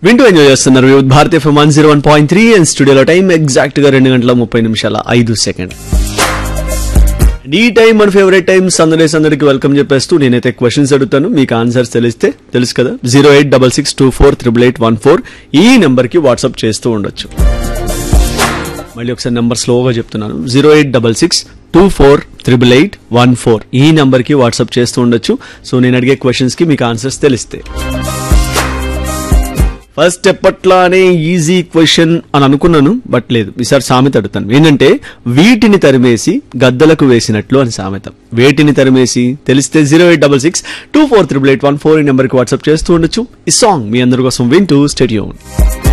వింటూ ఎంజాయ్ చేస్తున్నారు with Bharatiya FM one zero one point three and స్టూడియోలో టైం ఎగ్జాక్ట్ గా రెండు గంటల ముప్పై నిమిషాల ఐదు సెకండ్ ఈ టైం మన ఫేవరెట్ టైం సందడేస్ అందరికి వెల్కమ్ చెప్పేస్తూ నేనైతే క్వశ్చన్స్ అడుగుతాను మీకు ఆన్సర్స్ తెలిస్తే తెలుసు కదా zero eight double six two four triple eight one four ఈ నెంబర్కి వాట్సాప్ చేస్తూ ఉండొచ్చు మళ్ళీ ఒకసారి నెంబర్ స్లోగా చెప్తున్నాను zero eight double six two four triple eight one four ఈ నెంబర్కి వాట్సాప్ చేస్తూ ఉండొచ్చు సో నేను అడిగే క్వశ్చన్స్కి మీకు ఆన్సర్స్ తెలిస్తే ఫస్ట్ ఎప్పట్లానే ఈజీ క్వశ్చన్ అని అనుకున్నాను బట్ లేదు ఈసారి సామెత అడుగుతాను ఏంటంటే వీటిని తరిమేసి గద్దలకు వేసినట్లు అని సామెత వేటిని తరిమేసి తెలిస్తే zero eight double six two four triple eight one four ఈ నెంబర్కి వాట్సాప్ చేస్తూ ఉండొచ్చు ఈ సాంగ్ మీ అందరి కోసం వింటూ స్టేడియం